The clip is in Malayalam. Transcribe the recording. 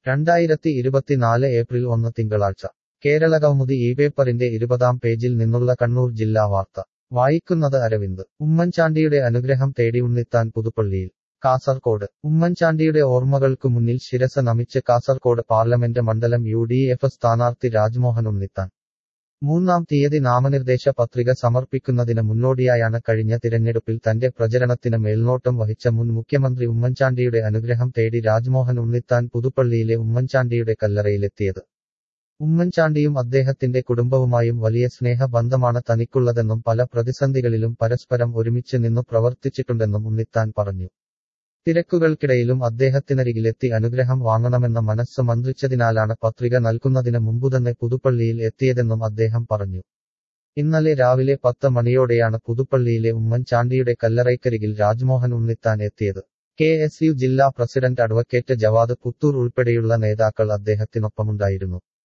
രണ്ടായിരത്തി ഇരുപത്തിനാല് ഏപ്രിൽ ഒന്ന് തിങ്കളാഴ്ച കേരളകൗമുദി ഈ പേപ്പറിന്റെ ഇരുപതാം പേജിൽ നിന്നുള്ള കണ്ണൂർ ജില്ലാ വാർത്ത വായിക്കുന്നത് അരവിന്ദ് ഉമ്മൻചാണ്ടിയുടെ അനുഗ്രഹം തേടി ഉണ്ണിത്താൻ പുതുപ്പള്ളിയിൽ കാസർകോട് ഉമ്മൻചാണ്ടിയുടെ ഓർമ്മകൾക്കു മുന്നിൽ ശിരസ നമിച്ച് കാസർകോട് പാർലമെന്റ് മണ്ഡലം യു ഡി എഫ് സ്ഥാനാർത്ഥി രാജ്മോഹൻ ഉണ്ണിത്താൻ മൂന്നാം തീയതി നാമനിർദ്ദേശ പത്രിക സമർപ്പിക്കുന്നതിന് മുന്നോടിയായാണ് കഴിഞ്ഞ തിരഞ്ഞെടുപ്പിൽ തന്റെ പ്രചരണത്തിന് മേൽനോട്ടം വഹിച്ച മുൻ മുഖ്യമന്ത്രി ഉമ്മൻചാണ്ടിയുടെ അനുഗ്രഹം തേടി രാജ്മോഹൻ ഉണ്ണിത്താൻ പുതുപ്പള്ളിയിലെ ഉമ്മൻചാണ്ടിയുടെ കല്ലറയിലെത്തിയത് ഉമ്മൻചാണ്ടിയും അദ്ദേഹത്തിന്റെ കുടുംബവുമായും വലിയ സ്നേഹബന്ധമാണ് തനിക്കുള്ളതെന്നും പല പ്രതിസന്ധികളിലും പരസ്പരം ഒരുമിച്ച് നിന്നു പ്രവർത്തിച്ചിട്ടുണ്ടെന്നും ഉണ്ണിത്താൻ പറഞ്ഞു തിരക്കുകൾക്കിടയിലും അദ്ദേഹത്തിനരികിലെത്തി അനുഗ്രഹം വാങ്ങണമെന്ന മനസ്സ് മന്ത്രിച്ചതിനാലാണ് പത്രിക നൽകുന്നതിന് മുമ്പുതന്നെ പുതുപ്പള്ളിയിൽ എത്തിയതെന്നും അദ്ദേഹം പറഞ്ഞു ഇന്നലെ രാവിലെ പത്ത് മണിയോടെയാണ് പുതുപ്പള്ളിയിലെ ഉമ്മൻചാണ്ടിയുടെ കല്ലറയ്ക്കരികിൽ രാജ്മോഹൻ ഉണ്ണിത്താൻ എത്തിയത് കെ എസ് യു ജില്ലാ പ്രസിഡന്റ് അഡ്വക്കേറ്റ് ജവാദ് പുത്തൂർ ഉൾപ്പെടെയുള്ള നേതാക്കൾ അദ്ദേഹത്തിനൊപ്പമുണ്ടായിരുന്നു